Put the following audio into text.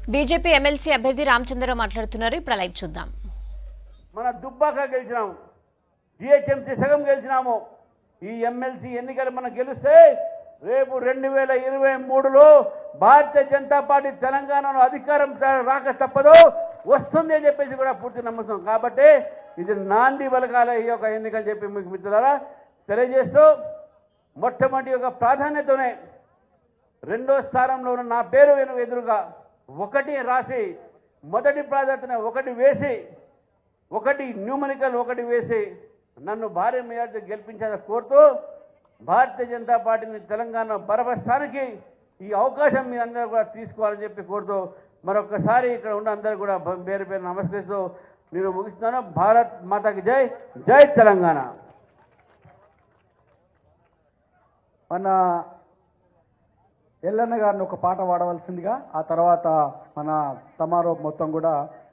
BJP MLC అభ్యర్థి రామచంద్రరావు మాట్లాడుతున్నారు ఇప్పుడు లైవ్ చూద్దాం మన దుబ్బాక గెలిచినాము జిహెచ్ఎంసీ సగం గెలిచినాము ఈ ఎమ్మెల్సీ ఎన్నికలు మనం గెలిస్తే రేపు రెండు వేల ఇరవై మూడులో భారతీయ జనతా పార్టీ తెలంగాణలో అధికారం రా- రాక తప్పదు వస్తుంది అని చెప్పేసి కూడా పూర్తి నమ్మకం కాబట్టి ఇది నాంది బలకాల ఈ యొక్క ఎన్నికలు చెప్పి మీకు మిత్రులారా తెలియజేస్తూ మొట్టమొదటి యొక్క ప్రాధాన్యతనే రెండో స్థానంలో ఉన్న నా పేరు వెను ఎదురుగా ఒకటి రాసి మొదటి ప్రాధాన్యతనే ఒకటి వేసి ఒకటి న్యూమరికల్ ఒకటి వేసి నన్ను భారీ మెజార్టీ గెలిపించాలని కోరుతూ భారతీయ జనతా పార్టీని తెలంగాణ బలపరచడానికి ఈ అవకాశం మీ అందరూ కూడా తీసుకోవాలని చెప్పి కోరుతూ మరొకసారి ఇక్కడ ఉన్న అందరూ కూడా బ- పేరు పేరు నమస్కరిస్తూ నేను ముగిస్తున్నాను భారత్ మాతాకి జై జై తెలంగాణ మన ఎల్లన్న గారిని ఒక పాట పాడవలసిందిగా ఆ తర్వాత మన సమారోహం మొత్తం కూడా